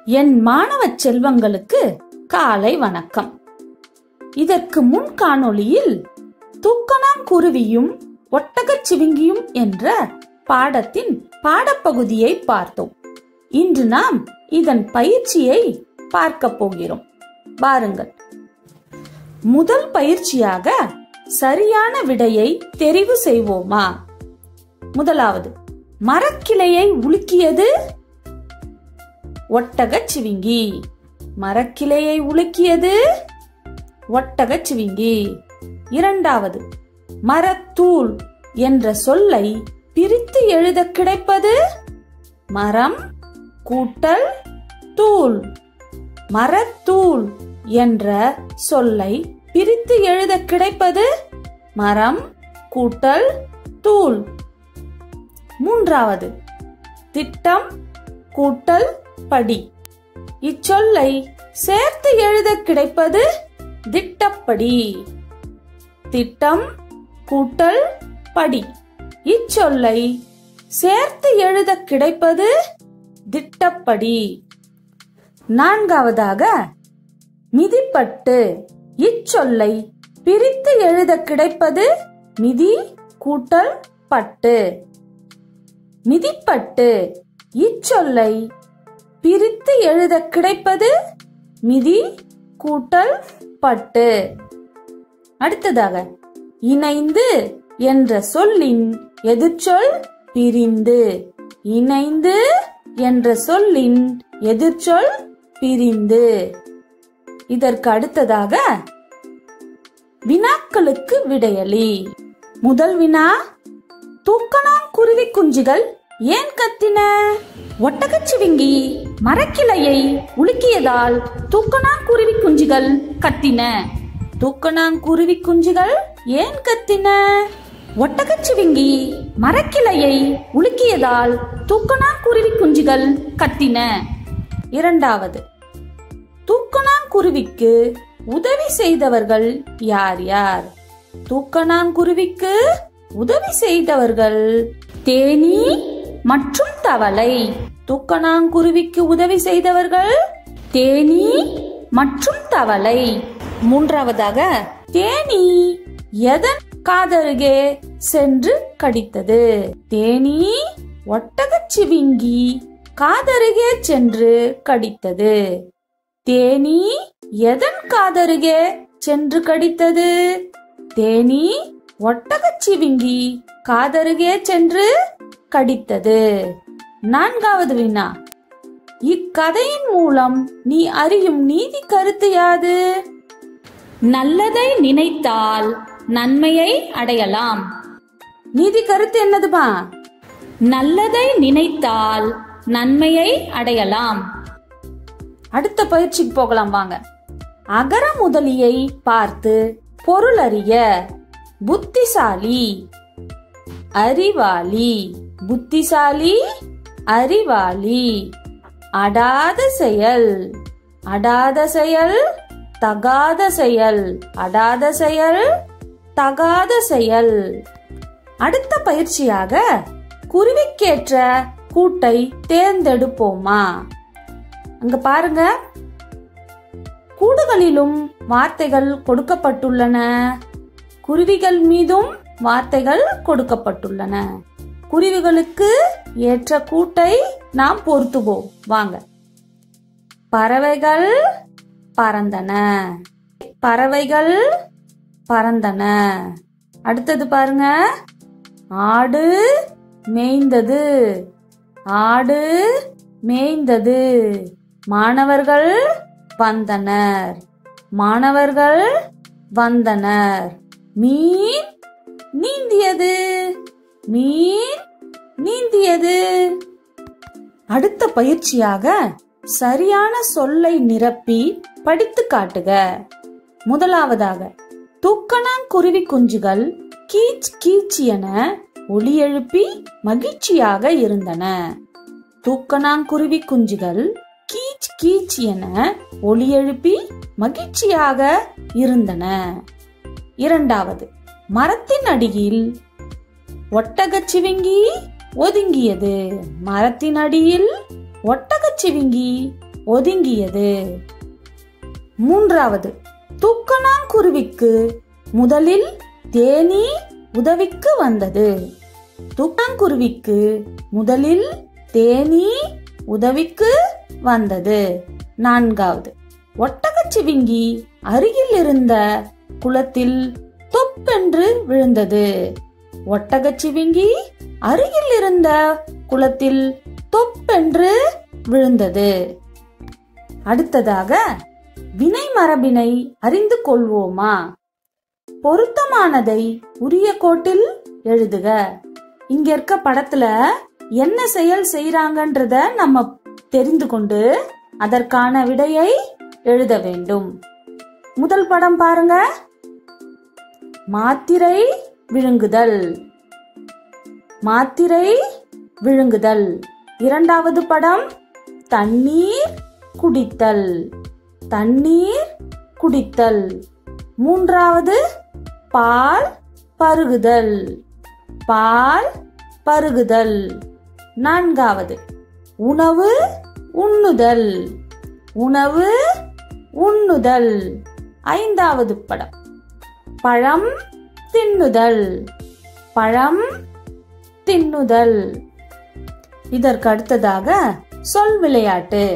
என் மாணவ செல்வங்களுக்கு காலை வணக்கம் இதற்கு முன் காணொளியில் தூக்கணாங்குருவியும் ஒட்டகச் சிவிங்கியும் என்ற பாடத்தின் பாடப்பகுதியை பார்த்தோம் இன்று நாம் இதன் பயிற்சியை பார்க்க போகிறோம் பாருங்கள் முதல் பயிற்சியாக சரியான விடையை தெரிவு செய்வோமா முதலாவது மரக்கிளையை உலுக்கியது ஒட்டகச் சிவிங்கி மரக்கிளையை உலுக்கியது ஒட்டகச் சிவிங்கி இரண்டாவது மரத்தூள் என்ற சொல்லை பிரித்து எழுத கிடைப்பது மரம் கூட்டல் தூள் மரத்தூள் என்ற சொல்லை பிரித்து எழுத கிடைப்பது மரம் கூட்டல் தூள் மூன்றாவது திட்டம் கூட்டல் படி இச்சொல்லை சேர்த்து எழுத கிடைப்பது திட்டப்படி திட்டம் கூட்டல் படி இச்சொல்லை சேர்த்து எழுத கிடைப்பது திட்டப்படி நான்காவதாக மிதிப்பட்டு இச்சொல்லை பிரித்து எழுத கிடைப்பது மிதி கூட்டல் பட்டு மிதிப்பட்டு இச்சொல்லை பிரித்து எழுத கிடைப்பது மிதி கூட்டல் பட்டு அடுத்ததாக இணைந்து என்ற சொல்லின் எதிர்ச்சொல் பிரிந்து இணைந்து என்ற சொல்லின் எதிர்ச்சொல் பிரிந்து இதற்கு அடுத்ததாக வினாக்களுக்கு விடையளி முதல் வினா தூக்கணாங்குருவி குஞ்சுகள் ஏன் கத்தின ஒட்டகச்சிவிங்கி மரக்கிளையை உலுக்கியதால் தூக்கணாங்குருவி குஞ்சுகள் கத்தின தூக்கணாங்குருவி குஞ்சுகள் ஏன் கத்தின ஒட்டகச்சிவிங்கி மரக்கிளையை உலுக்கியதால் தூக்கணாங்குருவி குஞ்சுகள் கத்தின இரண்டாவது தூக்கணாங்குருவிக்கு உதவி செய்தவர்கள் யார் யார் தூக்கணாங்குருவிக்கு உதவி செய்தவர்கள் தேனி மற்றும் தவளை தூக்கணாங்குருவிக்கு உதவி செய்தவர்கள் தேனி மற்றும் தவளை மூன்றாவதாக தேனி எதன் காதருகே சென்று கடித்தது தேனி ஒட்டகச்சிவிங்கி காதருகே சென்று கடித்தது தேனி எதன் காதருகே சென்று கடித்தது தேனி ஒட்டகச்சிவிங்கி காதருகே சென்று கடித்தது நான்காவது வினா இக்கதையின் மூலம் நீ அறியும் நீதி கருத்து யாது நல்லதை நினைத்தால் நன்மையை அடையலாம் நீதி கருத்து என்னதுமா நல்லதை நினைத்தால் நன்மையை அடையலாம் அடுத்த பயிற்சிக்கு போகலாம் வாங்க அகர முதலியை பார்த்து பொருள் அறிய புத்திசாலி அறிவாளி புத்திசாலி அறிவாளி அடாத செயல் அடாத செயல் தகாத செயல் அடாத செயல் தகாத செயல் அடுத்த பயிற்சியாக குருவிக்கேற்ற கூட்டை தேர்ந்தெடுப்போமா அங்க பாருங்க கூடுகளிலும் வார்த்தைகள் கொடுக்கப்பட்டுள்ளன குருவிகள் மீதும் வார்த்தைகள் கொடுக்கப்பட்டுள்ளன குருவிகளுக்கு ஏற்ற கூட்டை நாம் பொருத்துவோம் வாங்க பறவைகள் பறந்தன பறவைகள் பறந்தன அடுத்தது பாருங்க ஆடு மேய்ந்தது ஆடு மேய்ந்தது மாணவர்கள் வந்தனர் மாணவர்கள் வந்தனர் மீன் நீந்தியது மீன் நீந்தியது அடுத்த பயிற்சியாக சரியான சொல்லை நிரப்பி படித்து காட்டுக முதலாவதாக தூக்கணாங்குருவி குஞ்சுகள் கீச் கீச் என ஒலி எழுப்பி மகிழ்ச்சியாக இருந்தன தூக்கணாங்குருவி குஞ்சுகள் கீச் கீச் என ஒலி எழுப்பி மகிழ்ச்சியாக இருந்தன இரண்டாவது மரத்தின் அடியில் ஒட்டகச்சிவிங்கி ஒதுங்கியது மரத்தின் அடியில் ஒட்டகச்சிவிங்கி ஒதுங்கியது மூன்றாவது துக்கணாங்குருவிக்கு முதலில் தேனி உதவிக்கு வந்தது துக்கணாங்குருவிக்கு முதலில் தேனி உதவிக்கு வந்தது நான்காவது ஒட்டகச்சிவிங்கி அருகில் இருந்த குளத்தில் தொப்பென்று விழுந்தது ஒட்டகச்சிவிங்கி அருகில் இருந்த குளத்தில் தொப்பென்று விழுந்தது அடுத்ததாக வினை மரபினை அறிந்து கொள்வோமா பொருத்தமானதை உரிய கோட்டில் எழுதுக இங்க இருக்க படத்துல என்ன செயல் செய்யறாங்கன்றத நம்ம தெரிந்து கொண்டு அதற்கான விடையை எழுத வேண்டும் முதல் படம் பாருங்க மாத்திரை விழுங்குதல் மாத்திரை விழுங்குதல் இரண்டாவது படம் தண்ணீர் குடித்தல் தண்ணீர் குடித்தல் மூன்றாவது பால் பருகுதல் பால் பருகுதல் நான்காவது உணவு உண்ணுதல் உணவு உண்ணுதல் ஐந்தாவது படம் பழம் தின்னுதல் பழம் தின்னுதல் இதற்கு அடுத்ததாக சொல் விளையாட்டு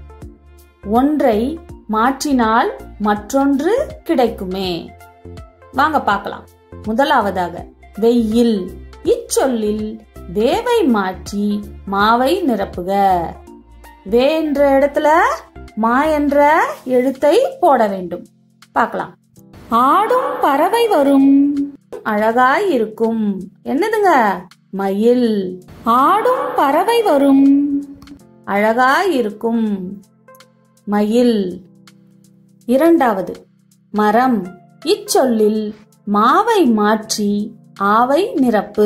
ஒன்றை மாற்றினால் மற்றொன்று கிடைக்குமே வாங்க பார்க்கலாம் முதலாவதாக வெயில் இச்சொல்லில் வேவை மாற்றி மாவை நிரப்புக வே என்ற இடத்துல மா என்ற எழுத்தை போட வேண்டும் பார்க்கலாம் ஆடும் பறவை வரும் அழகாய் இருக்கும் என்னதுங்க மயில் ஆடும் பறவை வரும் அழகாய் இருக்கும் மயில் இரண்டாவது மரம் இச்சொல்லில் மாவை மாற்றி ஆவை நிரப்பு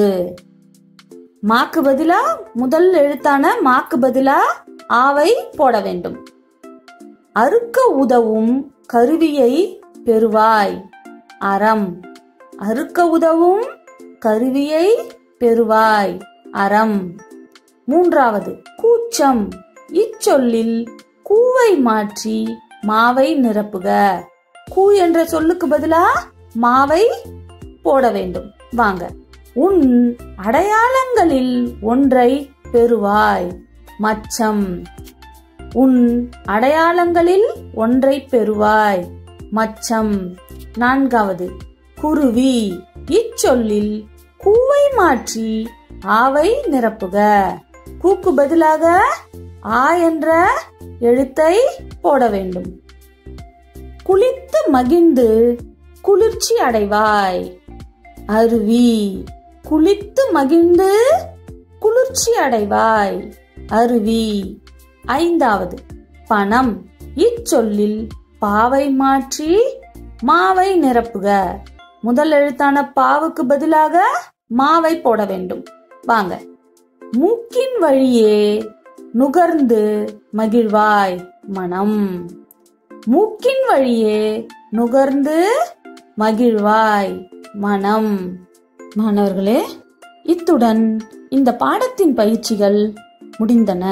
மாக்கு பதிலா முதல் எழுத்தான மாக்கு பதிலா ஆவை போட வேண்டும் அறுக்க உதவும் கருவியை பெறுவாய் அறம் அறுக்க உதவும் கருவியை பெறுவாய் அறம் மூன்றாவது கூச்சம் இச்சொல்லில் கூவை மாற்றி மாவை நிரப்புக கூ என்ற சொல்லுக்கு பதிலா மாவை போட வேண்டும் வாங்க உன் அடையாளங்களில் ஒன்றை பெறுவாய் மச்சம் உன் அடையாளங்களில் ஒன்றை பெறுவாய் மச்சம் நான்காவது குருவி இச்சொல்லில் கூவை மாற்றி ஆவை நிரப்புக கூக்கு பதிலாக ஆ என்ற எழுத்தை போட வேண்டும் குளித்து மகிழ்ந்து குளிர்ச்சி அடைவாய் அருவி குளித்து மகிழ்ந்து குளிர்ச்சி அடைவாய் அருவி ஐந்தாவது பணம் இச்சொல்லில் பாவை மாற்றி மாவை நிரப்புக முதல் எழுத்தான பாவுக்கு பதிலாக மாவை போட வேண்டும் வாங்க மூக்கின் வழியே நுகர்ந்து மகிழ்வாய் மனம் மூக்கின் வழியே நுகர்ந்து மகிழ்வாய் மனம் மாணவர்களே இத்துடன் இந்த பாடத்தின் பயிற்சிகள் முடிந்தன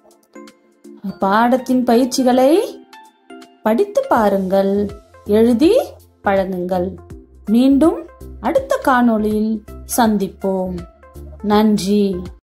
பாடத்தின் பயிற்சிகளை படித்து பாருங்கள் எழுதி பழகுங்கள் மீண்டும் அடுத்த காணொளியில் சந்திப்போம் நன்றி